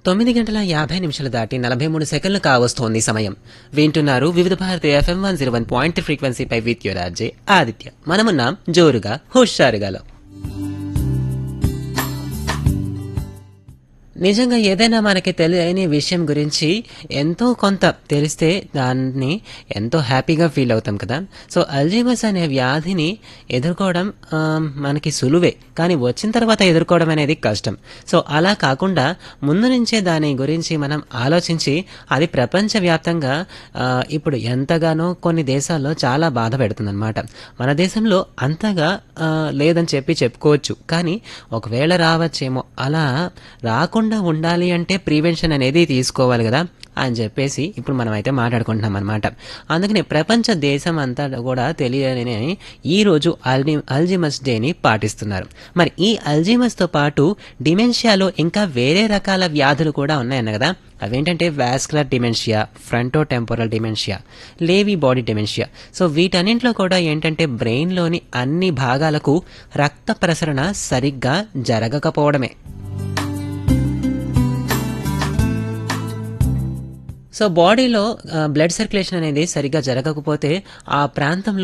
తొమ్మిది గంటల యాభై నిమిషాలు దాటి నలభై మూడు సెకండ్లు కావస్తోంది సమయం వింటున్నారు Vividh Bharati FM one zero one point ఫ్రీక్వెన్సీపై విత్ యువర్ ఆర్జే ఆదిత్య మనమున్నాం జోరుగా హుషారుగాలో నిజంగా ఏదైనా మనకి తెలియని విషయం గురించి ఎంతో కొంత తెలిస్తే దాన్ని ఎంతో హ్యాపీగా ఫీల్ అవుతాం కదా సో అల్జీమస్ అనే వ్యాధిని ఎదుర్కోవడం ఆ, మనకి సులువే కానీ వచ్చిన తర్వాత ఎదుర్కోవడం అనేది కష్టం సో అలా కాకుండా ముందు నుంచే దాని గురించి మనం ఆలోచించి అది ప్రపంచవ్యాప్తంగా ఆ, ఇప్పుడు ఎంతగానో కొన్ని దేశాల్లో చాలా బాధ పెడుతుందన్నమాట మన దేశంలో అంతగా ఆ, లేదని చెప్పి చెప్పుకోవచ్చు కానీ ఒకవేళ రావచ్చేమో అలా రాకుండా ఉండాలి అంటే ప్రివెన్షన్ అనేది తీసుకోవాలి కదా అని చెప్పేసి ఇప్పుడు మనం అయితే మాట్లాడుకుంటున్నాం అనమాట అందుకని ప్రపంచ దేశం అంతా కూడా తెలియని ఈ రోజు అల్జి అల్జిమస్ డేని పాటిస్తున్నారు మరి ఈ అల్జిమస్తో పాటు డిమెన్షియాలో ఇంకా వేరే రకాల వ్యాధులు కూడా ఉన్నాయన్న కదా అవేంటంటే vascular dementia fronto temporal dementia Lewy body dementia so వీటన్నింటిలో కూడా ఏంటంటే బ్రెయిన్లోని అన్ని భాగాలకు రక్త ప్రసరణ సరిగ్గా జరగకపోవడమే సో బాడీలో బ్లడ్ సర్క్యులేషన్ అనేది సరిగ్గా జరగకపోతే ఆ ప్రాంతంలో